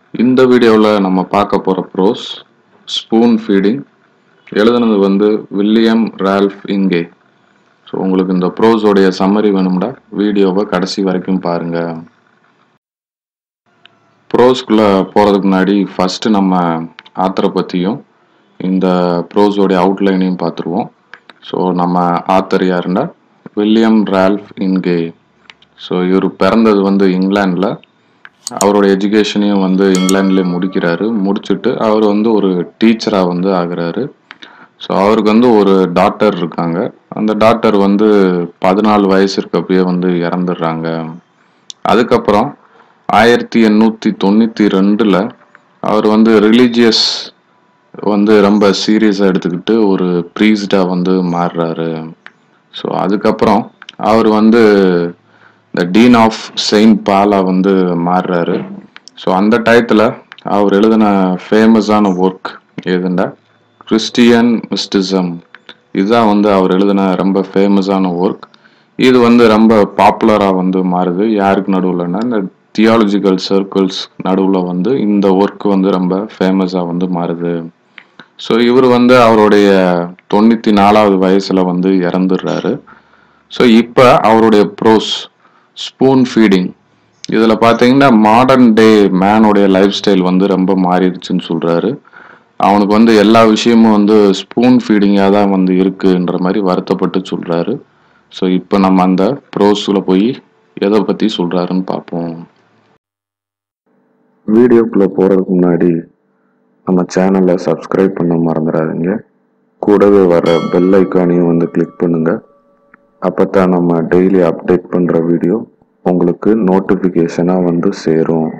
இந்த வீடியோவில் நம்ம பார்க்க போகிற ப்ரோஸ் ஸ்பூன் ஃபீடிங் எழுதுனது வந்து வில்லியம் ரால்ஃப் இங்கே ஸோ உங்களுக்கு இந்த ப்ரோஸோடைய சம்மரி வேணும்டா வீடியோவை கடைசி வரைக்கும் பாருங்கள் ப்ரோஸ்குள்ளே போகிறதுக்கு முன்னாடி ஃபஸ்ட்டு நம்ம ஆத்தரை பற்றியும் இந்த ப்ரோஸோடைய அவுட்லைனையும் பார்த்துருவோம் ஸோ நம்ம ஆத்தர் யாருன்னா வில்லியம் ரால்ஃப் இன்கே ஸோ இவர் பிறந்தது வந்து இங்கிலாண்டில் அவரோட எஜுகேஷனையும் வந்து இங்கிலாந்துலேயே முடிக்கிறாரு முடிச்சுட்டு அவர் வந்து ஒரு டீச்சராக வந்து ஆகுறாரு ஸோ அவருக்கு வந்து ஒரு டாக்டர் இருக்காங்க அந்த டாக்டர் வந்து பதினாலு வயசு இருக்கப்பயே வந்து இறந்துடுறாங்க அதுக்கப்புறம் ஆயிரத்தி எண்ணூற்றி தொண்ணூற்றி ரெண்டில் அவர் வந்து ரிலீஜியஸ் வந்து ரொம்ப சீரியஸாக எடுத்துக்கிட்டு ஒரு ப்ரீஸ்டாக வந்து மாறுறாரு ஸோ அதுக்கப்புறம் அவர் வந்து இந்த டீன் ஆஃப் செயின்ட் பாலா வந்து மாறுறாரு ஸோ அந்த டயத்தில் அவர் எழுதின ஃபேமஸான ஒர்க் எதுண்டா கிறிஸ்டியன் மிஸ்டிசம் இதுதான் வந்து அவர் எழுதின ரொம்ப ஃபேமஸான ஒர்க் இது வந்து ரொம்ப பாப்புலராக வந்து மாறுது யாருக்கு நடுவில்னா இந்த தியாலஜிக்கல் சர்க்கிள்ஸ் நடுவில் வந்து இந்த ஒர்க் வந்து ரொம்ப ஃபேமஸாக வந்து மாறுது ஸோ இவர் வந்து அவருடைய தொண்ணூற்றி நாலாவது வயசில் வந்து இறந்துடுறாரு ஸோ இப்போ அவருடைய ப்ரோஸ் ஸ்பூன் ஃபீடிங் இதில் பார்த்தீங்கன்னா மாடர்ன் டே மேனுடைய லைஃப் ஸ்டைல் வந்து ரொம்ப மாறிடுச்சுன்னு சொல்கிறாரு அவனுக்கு வந்து எல்லா விஷயமும் வந்து ஸ்பூன் ஃபீடிங்காக தான் வந்து இருக்குன்ற மாதிரி வருத்தப்பட்டு சொல்கிறாரு ஸோ இப்போ நம்ம அந்த ப்ரோஸில் போய் எதை பற்றி சொல்கிறாருன்னு பார்ப்போம் வீடியோக்குள்ளே போகிறதுக்கு முன்னாடி நம்ம சேனலை சப்ஸ்கிரைப் பண்ண மறந்துடாதீங்க கூடவே வர பெல் ஐக்கானையும் வந்து கிளிக் பண்ணுங்க அப்போ தான் நம்ம டெய்லி அப்டேட் பண்ணுற வீடியோ உங்களுக்கு நோட்டிஃபிகேஷனாக வந்து சேரும்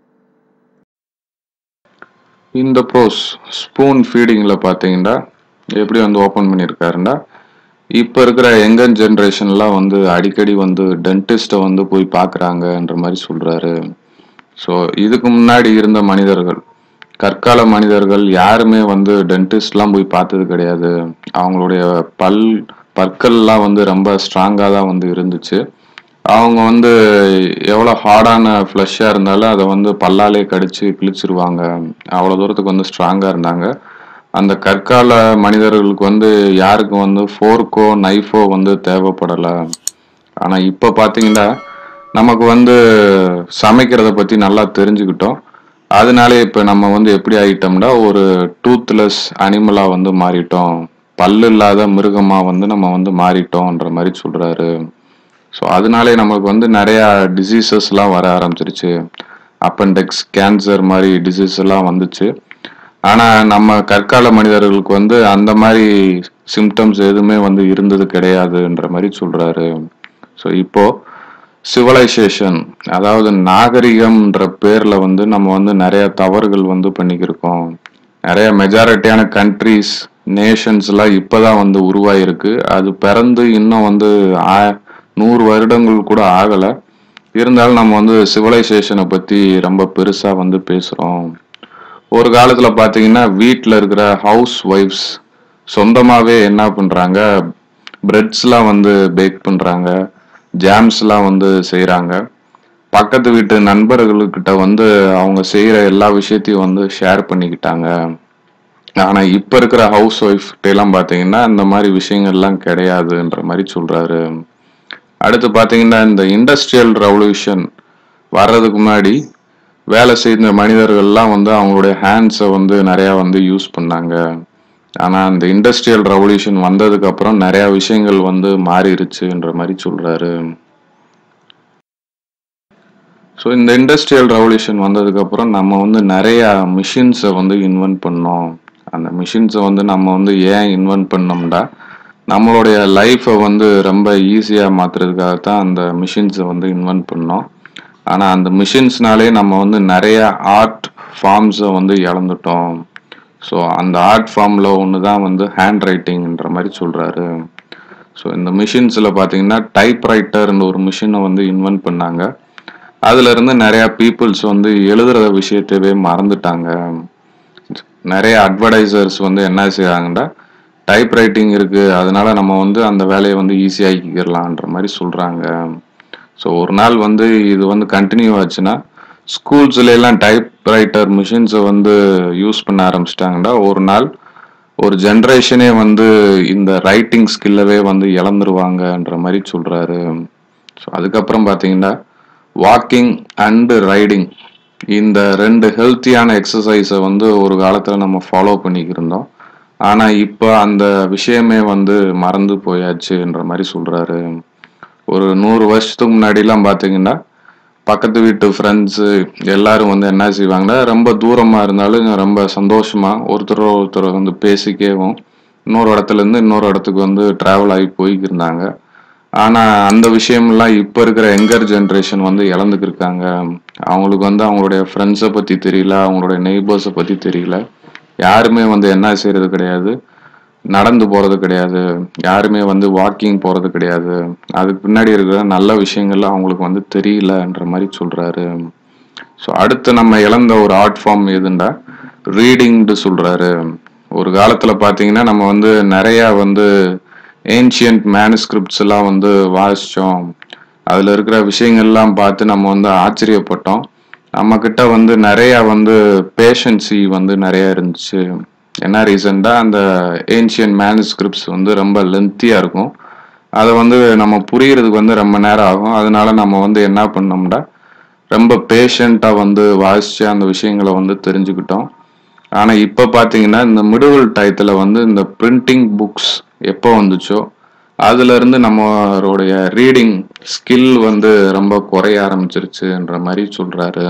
இந்த ப்ரோஸ் ஸ்பூன் ஃபீடிங்கில் பார்த்தீங்கன்னா எப்படி வந்து ஓப்பன் பண்ணியிருக்காருன்னா இப்போ இருக்கிற யங்கன் ஜென்ரேஷன்லாம் வந்து அடிக்கடி வந்து டென்டிஸ்ட்டை வந்து போய் பார்க்குறாங்கன்ற மாதிரி சொல்கிறாரு ஸோ இதுக்கு முன்னாடி இருந்த மனிதர்கள் கற்கால மனிதர்கள் யாருமே வந்து டென்டிஸ்ட்லாம் போய் பார்த்தது கிடையாது அவங்களுடைய பல் பற்கள்லாம் வந்து ரொம்ப ஸ்ட்ராங்காக தான் வந்து இருந்துச்சு அவங்க வந்து எவ்வளோ ஹார்டான ஃப்ளஷ்ஷாக இருந்தாலும் அதை வந்து பல்லாலே கடிச்சு கிழிச்சிருவாங்க அவ்வளோ தூரத்துக்கு வந்து ஸ்ட்ராங்காக இருந்தாங்க அந்த கற்கால மனிதர்களுக்கு வந்து யாருக்கும் வந்து ஃபோர்க்கோ நைஃபோ வந்து தேவைப்படலை ஆனால் இப்போ பார்த்தீங்கன்னா நமக்கு வந்து சமைக்கிறத பற்றி நல்லா தெரிஞ்சுக்கிட்டோம் அதனாலே இப்போ நம்ம வந்து எப்படி ஆகிட்டோம்னா ஒரு டூத்லெஸ் அனிமலாக வந்து மாறிட்டோம் பல்லு இல்லாத மிருகமாக வந்து நம்ம வந்து மாறிட்டோம்ன்ற மாதிரி சொல்கிறாரு ஸோ அதனாலே நமக்கு வந்து நிறையா டிசீசஸ்லாம் வர ஆரம்பிச்சிருச்சு அப்பண்டெக்ஸ் கேன்சர் மாதிரி டிசீஸ் எல்லாம் வந்துச்சு ஆனால் நம்ம கற்கால மனிதர்களுக்கு வந்து அந்த மாதிரி சிம்டம்ஸ் எதுவுமே வந்து இருந்தது கிடையாதுன்ற மாதிரி சொல்கிறாரு ஸோ இப்போது சிவலைசேஷன் அதாவது நாகரிகம்ன்ற பேரில் வந்து நம்ம வந்து நிறைய தவறுகள் வந்து பண்ணிக்கிருக்கோம் நிறைய மெஜாரிட்டியான கண்ட்ரீஸ் நேஷன்ஸ்லாம் இப்போ தான் வந்து உருவாயிருக்கு அது பிறந்து இன்னும் வந்து ஆ நூறு வருடங்கள் கூட ஆகலை இருந்தாலும் நம்ம வந்து சிவிலைசேஷனை பற்றி ரொம்ப பெருசாக வந்து பேசுகிறோம் ஒரு காலத்தில் பார்த்தீங்கன்னா வீட்டில் இருக்கிற ஹவுஸ் ஒய்ஃப்ஸ் சொந்தமாகவே என்ன பண்ணுறாங்க பிரெட்ஸ்லாம் வந்து பேக் பண்ணுறாங்க ஜாம்ஸ்லாம் வந்து செய்கிறாங்க பக்கத்து வீட்டு நண்பர்கள்கிட்ட வந்து அவங்க செய்கிற எல்லா விஷயத்தையும் வந்து ஷேர் பண்ணிக்கிட்டாங்க ஆனால் இப்போ இருக்கிற ஹவுஸ் ஒய்ஃப்கிட்டலாம் பார்த்தீங்கன்னா இந்த மாதிரி விஷயங்கள்லாம் கிடையாதுன்ற மாதிரி சொல்கிறாரு அடுத்து பார்த்தீங்கன்னா இந்த இண்டஸ்ட்ரியல் ரெவல்யூஷன் வர்றதுக்கு முன்னாடி வேலை செய்த மனிதர்கள்லாம் வந்து அவங்களுடைய ஹேண்ட்ஸை வந்து நிறையா வந்து யூஸ் பண்ணாங்க ஆனால் அந்த இண்டஸ்ட்ரியல் ரெவல்யூஷன் வந்ததுக்கு அப்புறம் நிறையா விஷயங்கள் வந்து மாறிடுச்சுன்ற மாதிரி சொல்கிறாரு ஸோ இந்த இண்டஸ்ட்ரியல் ரெவல்யூஷன் வந்ததுக்கப்புறம் நம்ம வந்து நிறையா மிஷின்ஸை வந்து இன்வென்ட் பண்ணோம் அந்த மிஷின்ஸை வந்து நம்ம வந்து ஏன் இன்வென்ட் பண்ணோம்னா நம்மளுடைய லைஃப்பை வந்து ரொம்ப ஈஸியாக மாற்றுறதுக்காக தான் அந்த மிஷின்ஸை வந்து இன்வென்ட் பண்ணோம் ஆனால் அந்த மிஷின்ஸ்னாலே நம்ம வந்து நிறைய ஆர்ட் ஃபார்ம்ஸை வந்து இழந்துட்டோம் ஸோ அந்த ஆர்ட் ஃபார்மில் ஒன்று தான் வந்து ஹேண்ட் ரைட்டிங்ன்ற மாதிரி சொல்கிறாரு ஸோ இந்த மிஷின்ஸில் பார்த்தீங்கன்னா டைப் ரைட்டர்ன்ற ஒரு மிஷினை வந்து இன்வென்ட் பண்ணாங்க அதுலேருந்து நிறையா பீப்புள்ஸ் வந்து எழுதுகிற விஷயத்தவே மறந்துட்டாங்க நிறைய அட்வர்டைசர்ஸ் வந்து என்ன செய்கிறாங்கன்னா டைப் ரைட்டிங் இருக்குது அதனால நம்ம வந்து அந்த வேலையை வந்து ஈஸியாகிக்கிறலான்ற மாதிரி சொல்கிறாங்க ஸோ ஒரு நாள் வந்து இது வந்து கண்டினியூ ஆச்சுன்னா ஸ்கூல்ஸ்ல எல்லாம் டைப் ரைட்டர் மிஷின்ஸை வந்து யூஸ் பண்ண ஆரம்பிச்சிட்டாங்கன்னா ஒரு நாள் ஒரு ஜென்ரேஷனே வந்து இந்த ரைட்டிங் ஸ்கில்லவே வந்து இழந்துருவாங்கன்ற மாதிரி சொல்றாரு ஸோ அதுக்கப்புறம் பார்த்தீங்கன்னா வாக்கிங் அண்டு ரைடிங் இந்த ரெண்டு ஹெல்த்தியான எக்ஸசைஸை வந்து ஒரு காலத்தில் நம்ம ஃபாலோ பண்ணிக்கிருந்தோம் ஆனால் இப்போ அந்த விஷயமே வந்து மறந்து போயாச்சுன்ற மாதிரி சொல்றாரு ஒரு நூறு வருஷத்துக்கு முன்னாடிலாம் பார்த்தீங்கன்னா பக்கத்து வீட்டு ஃப்ரெண்ட்ஸு எல்லாரும் வந்து என்ன செய்வாங்கன்னா ரொம்ப தூரமாக இருந்தாலும் ரொம்ப சந்தோஷமா ஒருத்தர் ஒருத்தர் வந்து பேசிக்கேவும் இன்னொரு இடத்துல இருந்து இன்னொரு இடத்துக்கு வந்து டிராவல் ஆகி போய்க்கிருந்தாங்க ஆனால் அந்த விஷயம்லாம் இப்போ இருக்கிற யங்கர் ஜென்ரேஷன் வந்து இழந்துக்கிருக்காங்க அவங்களுக்கு வந்து அவங்களுடைய ஃப்ரெண்ட்ஸை பற்றி தெரியல அவங்களுடைய நெய்பர்ஸை பற்றி தெரியல யாருமே வந்து என்ன செய்யறது கிடையாது நடந்து போறது கிடையாது யாருமே வந்து வாக்கிங் போறது கிடையாது அதுக்கு பின்னாடி இருக்கிற நல்ல விஷயங்கள்லாம் அவங்களுக்கு வந்து தெரியலன்ற மாதிரி சொல்றாரு ஸோ அடுத்து நம்ம இழந்த ஒரு ஆர்ட் ஃபார்ம் எதுண்டா ரீடிங்னு சொல்றாரு ஒரு காலத்துல பாத்தீங்கன்னா நம்ம வந்து நிறைய வந்து ஏன்ஷியன்ட் மேனுஸ்கிரிப்ட்ஸ் எல்லாம் வந்து வாசிச்சோம் அதுல இருக்கிற விஷயங்கள்லாம் பார்த்து நம்ம வந்து ஆச்சரியப்பட்டோம் நம்ம கிட்ட வந்து நிறைய வந்து பேஷன்சி வந்து நிறைய இருந்துச்சு என்ன ரீசன்டா அந்த ஏன்ஷியன் மேனுஸ்கிரிப்ட்ஸ் வந்து ரொம்ப லென்த்தியா இருக்கும் அதை வந்து நம்ம புரியறதுக்கு வந்து ரொம்ப நேரம் ஆகும் அதனால நம்ம வந்து என்ன பண்ணோம்னா ரொம்ப பேஷண்டா வந்து வாசிச்சு அந்த விஷயங்களை வந்து தெரிஞ்சுக்கிட்டோம் ஆனா இப்ப பாத்தீங்கன்னா இந்த மிடிவல் டயத்துல வந்து இந்த பிரிண்டிங் புக்ஸ் எப்போ வந்துச்சோ அதுல இருந்து நம்மளுடைய ரீடிங் ஸ்கில் வந்து ரொம்ப குறைய ஆரம்பிச்சிருச்சுன்ற மாதிரி சொல்றாரு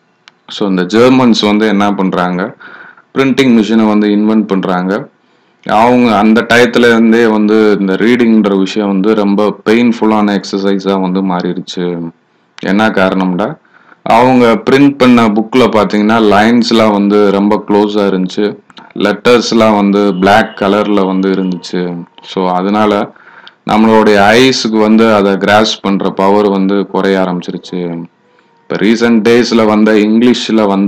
ஸோ இந்த ஜெர்மன்ஸ் வந்து என்ன பண்றாங்க பிரிண்டிங் மிஷினை வந்து இன்வென்ட் பண்றாங்க அவங்க அந்த டயத்துல இருந்தே வந்து இந்த ரீடிங்ன்ற விஷயம் வந்து ரொம்ப பெயின்ஃபுல்லான எக்ஸசைஸா வந்து மாறிடுச்சு என்ன காரணம்டா அவங்க பிரிண்ட் பண்ண புக்ல பாத்தீங்கன்னா லைன்ஸ்லாம் வந்து ரொம்ப க்ளோஸா இருந்துச்சு லெட்டர்ஸ்லாம் வந்து Black கலர்ல வந்து இருந்துச்சு ஸோ அதனால நம்மளுடைய ஐஸுக்கு வந்து அதை கிராஸ் பண்ற பவர் வந்து குறைய ஆரம்பிச்சிருச்சு இப்போ ரீசெண்ட் டேஸ்ல வந்த இங்கிலீஷ்ல வந்த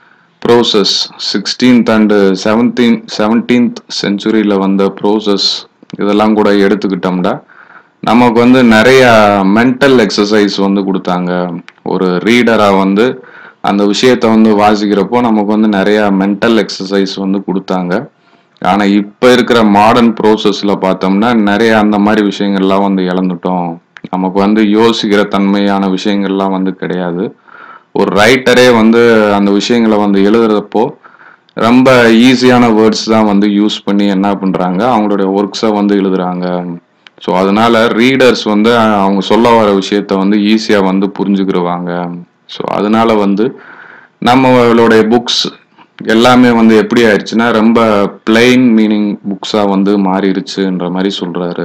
process sixteenth and seventeen seventeenth செஞ்சுரியில் வந்த ப்ரோசஸ் இதெல்லாம் கூட எடுத்துக்கிட்டோம்னா நமக்கு வந்து நிறைய மென்டல் எக்ஸசைஸ் வந்து கொடுத்தாங்க ஒரு ரீடராக வந்து அந்த விஷயத்த வந்து வாசிக்கிறப்போ நமக்கு வந்து நிறைய மென்டல் எக்ஸசைஸ் வந்து கொடுத்தாங்க ஆனால் இப்போ இருக்கிற மாடர்ன் ப்ரோசஸில் பார்த்தோம்னா நிறைய அந்த மாதிரி விஷயங்கள்லாம் வந்து இழந்துட்டோம் நமக்கு வந்து யோசிக்கிற தன்மையான விஷயங்கள்லாம் வந்து கிடையாது ஒரு ரைட்டரே வந்து அந்த விஷயங்களை வந்து எழுதுறப்போ ரொம்ப ஈஸியான வேர்ட்ஸ் தான் வந்து யூஸ் பண்ணி என்ன பண்றாங்க அவங்களுடைய ஒர்க்ஸை வந்து எழுதுறாங்க ஸோ அதனால ரீடர்ஸ் வந்து அவங்க சொல்ல வர விஷயத்த வந்து ஈஸியா வந்து புரிஞ்சுக்கிடுவாங்க ஸோ அதனால வந்து நம்மளுடைய புக்ஸ் எல்லாமே வந்து எப்படி ஆயிடுச்சுன்னா ரொம்ப பிளெயின் மீனிங் புக்ஸா வந்து மாறிடுச்சுன்ற மாதிரி சொல்றாரு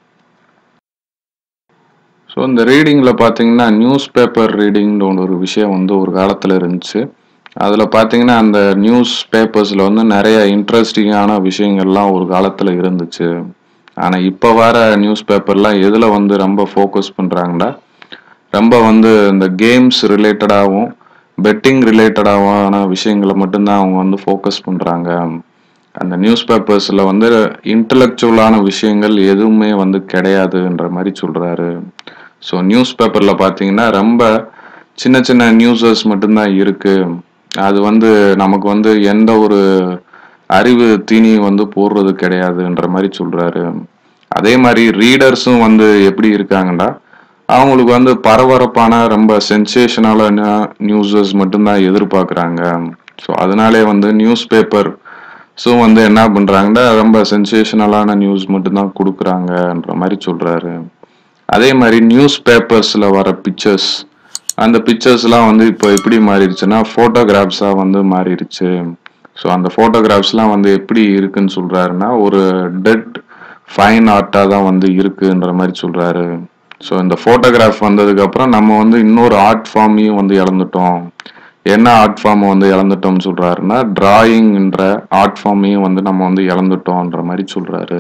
ஸோ இந்த ரீடிங்கில் பார்த்தீங்கன்னா நியூஸ் பேப்பர் ரீடிங்னு ஒரு விஷயம் வந்து ஒரு காலத்தில் இருந்துச்சு அதில் பார்த்தீங்கன்னா அந்த நியூஸ் பேப்பர்ஸில் வந்து நிறைய இன்ட்ரெஸ்டிங்கான விஷயங்கள்லாம் ஒரு காலத்தில் இருந்துச்சு ஆனால் இப்போ வர நியூஸ் பேப்பர்லாம் எதில் வந்து ரொம்ப ஃபோக்கஸ் பண்ணுறாங்கன்னா ரொம்ப வந்து இந்த கேம்ஸ் ரிலேட்டடாகவும் பெட்டிங் ரிலேட்டடான விஷயங்களை மட்டும்தான் அவங்க வந்து ஃபோக்கஸ் பண்ணுறாங்க அந்த நியூஸ் பேப்பர்ஸில் வந்து இன்டலெக்சுவலான விஷயங்கள் எதுவுமே வந்து கிடையாதுன்ற மாதிரி சொல்கிறாரு ஸோ நியூஸ் பேப்பரில் பார்த்தீங்கன்னா ரொம்ப சின்ன சின்ன நியூஸஸ் மட்டும்தான் இருக்கு அது வந்து நமக்கு வந்து எந்த ஒரு அறிவு தீனியும் வந்து போடுறது கிடையாதுன்ற மாதிரி சொல்றாரு அதே மாதிரி ரீடர்ஸும் வந்து எப்படி இருக்காங்கன்னா அவங்களுக்கு வந்து பரபரப்பான ரொம்ப சென்சேஷனான நியூஸஸ் மட்டும்தான் எதிர்பார்க்குறாங்க ஸோ அதனாலே வந்து நியூஸ் பேப்பர் ஸோ வந்து என்ன பண்றாங்கன்னா ரொம்ப சென்சேஷனலான நியூஸ் மட்டும்தான் கொடுக்குறாங்கன்ற மாதிரி சொல்றாரு அதே மாதிரி நியூஸ் பேப்பர்ஸ்ல வர பிக்சர்ஸ் அந்த பிக்சர்ஸ்லாம் வந்து இப்போ எப்படி மாறிடுச்சுன்னா ஃபோட்டோகிராஃப்ஸாக வந்து மாறிடுச்சு ஸோ அந்த ஃபோட்டோகிராஃப்ஸ்லாம் வந்து எப்படி இருக்குன்னு சொல்றாருன்னா ஒரு டெட் ஃபைன் ஆர்ட்டாக தான் வந்து இருக்குன்ற மாதிரி சொல்றாரு ஸோ இந்த ஃபோட்டோகிராஃப் வந்ததுக்கு அப்புறம் நம்ம வந்து இன்னொரு ஆர்ட் ஃபார்மையும் வந்து இழந்துட்டோம் என்ன ஆர்ட் ஃபார்ம் வந்து இழந்துட்டோம்னு சொல்றாருன்னா டிராயிங்ன்ற ஆர்ட் ஃபார்மையும் வந்து நம்ம வந்து இழந்துட்டோம்ன்ற மாதிரி சொல்றாரு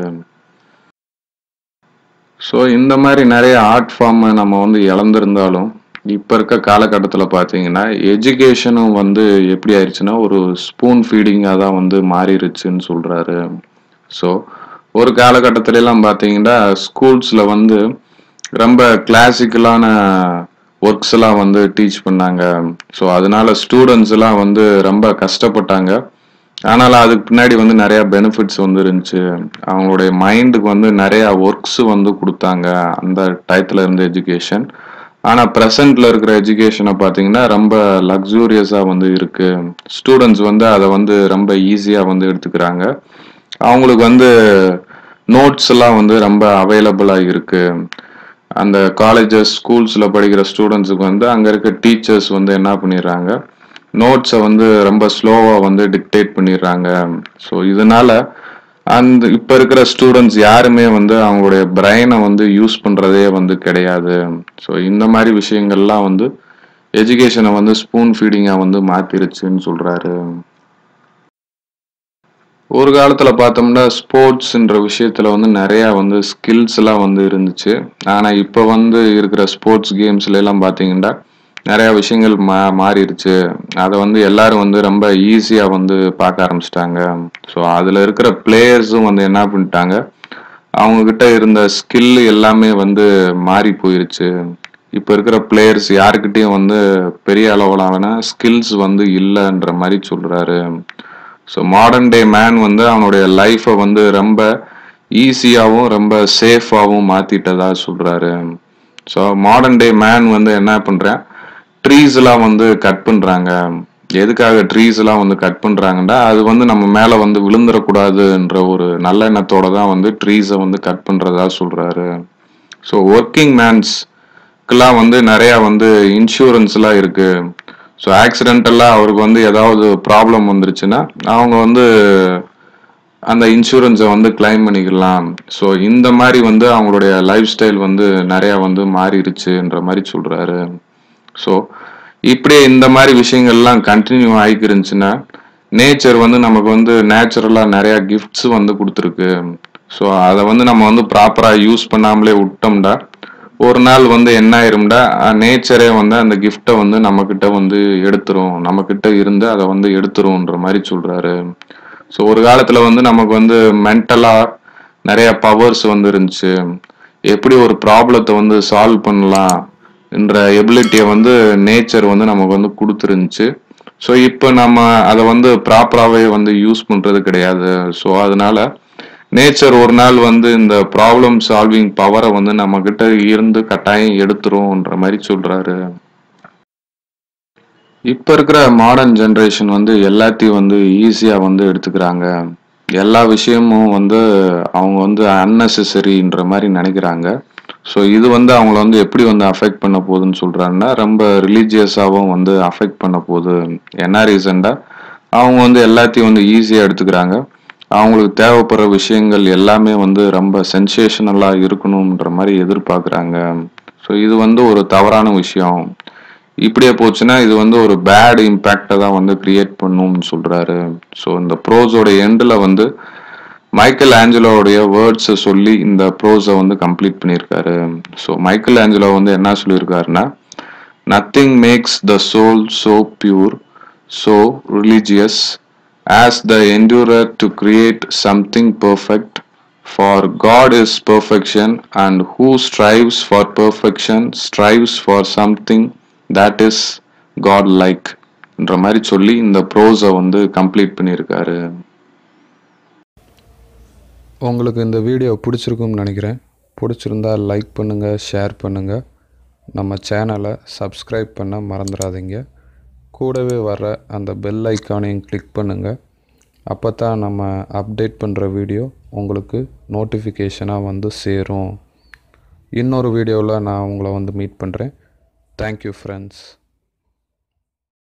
ஸோ இந்த மாதிரி நிறைய ஆர்ட் ஃபார்ம் நம்ம வந்து இழந்திருந்தாலும் இப்போ இருக்க காலகட்டத்தில் பார்த்தீங்கன்னா எஜுகேஷனும் வந்து எப்படி ஆயிடுச்சுன்னா ஒரு ஸ்பூன் ஃபீடிங்காக தான் வந்து மாறிடுச்சுன்னு சொல்கிறாரு ஸோ ஒரு காலகட்டத்தில எல்லாம் பார்த்தீங்கன்னா ஸ்கூல்ஸில் வந்து ரொம்ப கிளாசிக்கலான ஒர்க்ஸ் எல்லாம் வந்து டீச் பண்ணாங்க ஸோ அதனால ஸ்டூடெண்ட்ஸ் எல்லாம் வந்து ரொம்ப கஷ்டப்பட்டாங்க ஆனாலும் அதுக்கு பின்னாடி வந்து நிறைய பெனிஃபிட்ஸ் வந்து இருந்துச்சு அவங்களுடைய மைண்டுக்கு வந்து நிறைய ஒர்க்ஸ் வந்து கொடுத்தாங்க அந்த டயத்துல இருந்த எஜுகேஷன் ஆனால் ப்ரெசண்ட்ல இருக்கிற எஜுகேஷனை பார்த்தீங்கன்னா ரொம்ப லக்ஸூரியஸாக வந்து இருக்கு ஸ்டூடெண்ட்ஸ் வந்து அதை வந்து ரொம்ப ஈஸியாக வந்து எடுத்துக்கிறாங்க அவங்களுக்கு வந்து நோட்ஸ் எல்லாம் வந்து ரொம்ப அவைலபிளாக இருக்கு அந்த காலேஜஸ் ஸ்கூல்ஸில் படிக்கிற ஸ்டூடெண்ட்ஸுக்கு வந்து அங்கே இருக்க டீச்சர்ஸ் வந்து என்ன பண்ணிடுறாங்க நோட்ஸை வந்து ரொம்ப ஸ்லோவாக வந்து டிக்டேட் பண்ணிடுறாங்க ஸோ இதனால அந்த இப்போ இருக்கிற ஸ்டூடெண்ட்ஸ் யாருமே வந்து அவங்களுடைய பிரெயினை வந்து யூஸ் பண்ணுறதே வந்து கிடையாது ஸோ இந்த மாதிரி விஷயங்கள்லாம் வந்து எஜுகேஷனை வந்து ஸ்பூன் ஃபீடிங்காக வந்து மாற்றிருச்சுன்னு சொல்கிறாரு ஒரு காலத்துல பார்த்தோம்னா ஸ்போர்ட்ஸ்ன்ற விஷயத்துல வந்து நிறைய வந்து ஸ்கில்ஸ் எல்லாம் வந்து இருந்துச்சு ஆனா இப்ப வந்து இருக்கிற ஸ்போர்ட்ஸ் கேம்ஸ்ல எல்லாம் பாத்தீங்கன்னா நிறைய விஷயங்கள் மா மாறிடுச்சு அதை வந்து எல்லாரும் வந்து ரொம்ப ஈஸியா வந்து பார்க்க ஆரம்பிச்சிட்டாங்க ஸோ அதுல இருக்கிற பிளேயர்ஸும் வந்து என்ன பண்ணிட்டாங்க அவங்க கிட்ட இருந்த ஸ்கில் எல்லாமே வந்து மாறி போயிருச்சு இப்ப இருக்கிற பிளேயர்ஸ் யாருக்கிட்டையும் வந்து பெரிய அளவிலான ஸ்கில்ஸ் வந்து இல்லைன்ற மாதிரி சொல்றாரு ஸோ மாடர்ன் டே மேன் வந்து அவனுடைய லைஃப்பை வந்து ரொம்ப ஈஸியாகவும் ரொம்ப சேஃபாகவும் மாத்திட்டதா சொல்றாரு ஸோ மாடர்ன் டே மேன் வந்து என்ன பண்றேன் ட்ரீஸ் எல்லாம் வந்து கட் பண்றாங்க எதுக்காக ட்ரீஸ் எல்லாம் வந்து கட் பண்றாங்கன்னா அது வந்து நம்ம மேல வந்து விழுந்துடக்கூடாதுன்ற ஒரு நல்ல எண்ணத்தோட தான் வந்து ட்ரீஸை வந்து கட் பண்றதா சொல்றாரு ஸோ ஒர்க்கிங் மேன்ஸ்க்கெல்லாம் வந்து நிறைய வந்து இன்சூரன்ஸ் எல்லாம் இருக்கு ஸோ ஆக்சிடென்டெல்லாம் அவருக்கு வந்து ஏதாவது ப்ராப்ளம் வந்துருச்சுன்னா அவங்க வந்து அந்த இன்சூரன்ஸை வந்து கிளைம் பண்ணிக்கலாம் ஸோ இந்த மாதிரி வந்து அவங்களுடைய லைஃப் ஸ்டைல் வந்து நிறைய வந்து மாறிடுச்சுன்ற மாதிரி சொல்றாரு ஸோ இப்படியே இந்த மாதிரி விஷயங்கள்லாம் கண்டினியூ ஆகிக்கு இருந்துச்சுன்னா நேச்சர் வந்து நமக்கு வந்து நேச்சுரலாக நிறைய கிஃப்ட்ஸ் வந்து கொடுத்துருக்கு ஸோ அதை வந்து நம்ம வந்து ப்ராப்பராக யூஸ் பண்ணாமலே விட்டோம்டா ஒரு நாள் வந்து என்ன ஆயிரும்டா நேச்சரே வந்து அந்த கிஃப்டை வந்து நம்ம கிட்ட வந்து எடுத்துரும் நம்ம கிட்ட இருந்து அதை வந்து எடுத்துரும்ன்ற மாதிரி சொல்றாரு ஸோ ஒரு காலத்துல வந்து நமக்கு வந்து மென்டலா நிறைய பவர்ஸ் வந்து இருந்துச்சு எப்படி ஒரு ப்ராப்ளத்தை வந்து சால்வ் பண்ணலாம் என்ற எபிலிட்டியை வந்து நேச்சர் வந்து நமக்கு வந்து கொடுத்துருந்துச்சு ஸோ இப்போ நம்ம அதை வந்து ப்ராப்பராகவே வந்து யூஸ் பண்றது கிடையாது ஸோ அதனால நேச்சர் ஒரு நாள் வந்து இந்த ப்ராப்ளம் சால்விங் பவரை வந்து நம்ம கிட்ட இருந்து கட்டாயம் எடுத்துரும்ன்ற மாதிரி சொல்றாரு இப்ப இருக்கிற மாடர்ன் ஜென்ரேஷன் வந்து எல்லாத்தையும் வந்து ஈஸியா வந்து எடுத்துக்கிறாங்க எல்லா விஷயமும் வந்து அவங்க வந்து அன்னெசரின்ற மாதிரி நினைக்கிறாங்க ஸோ இது வந்து அவங்கள வந்து எப்படி வந்து அஃபெக்ட் பண்ண போகுதுன்னு சொல்றாங்கன்னா ரொம்ப ரிலீஜியஸாகவும் வந்து அஃபெக்ட் பண்ண போகுது என்ன ரீசண்டா அவங்க வந்து எல்லாத்தையும் வந்து ஈஸியாக எடுத்துக்கிறாங்க அவங்களுக்கு தேவைப்படுற விஷயங்கள் எல்லாமே வந்து ரொம்ப சென்சேஷனலாக இருக்கணுன்ற மாதிரி எதிர்பார்க்குறாங்க ஸோ இது வந்து ஒரு தவறான விஷயம் இப்படியே போச்சுன்னா இது வந்து ஒரு பேட் இம்பேக்டை தான் வந்து கிரியேட் பண்ணும்னு சொல்றாரு ஸோ இந்த ப்ரோஸோட எண்டில் வந்து மைக்கேல் ஆஞ்சலோடைய வேர்ட்ஸை சொல்லி இந்த ப்ரோஸை வந்து கம்ப்ளீட் பண்ணியிருக்காரு ஸோ மைக்கேல் ஆஞ்சலோ வந்து என்ன சொல்லியிருக்காருன்னா nothing makes the soul so pure so religious as the endurer to create something perfect for god is perfection and who strives for perfection strives for something that is god like என்ற மாதிரி சொல்லி இந்த ப்ரோஸை வந்து complete பண்ணியிருக்காரு உங்களுக்கு இந்த video பிடிச்சிருக்கும்னு நினைக்கிறேன் பிடிச்சிருந்தா லைக் பண்ணுங்கள் ஷேர் பண்ணுங்கள் நம்ம சேனலை சப்ஸ்கிரைப் பண்ண மறந்துடாதீங்க கூடவே வர அந்த பெல் ஐக்கானையும் கிளிக் பண்ணுங்கள் அப்போ தான் நம்ம அப்டேட் பண்ணுற வீடியோ உங்களுக்கு நோட்டிஃபிகேஷனாக வந்து சேரும் இன்னொரு வீடியோவில் நான் உங்களை வந்து மீட் பண்ணுறேன் தேங்க்யூ ஃப்ரெண்ட்ஸ்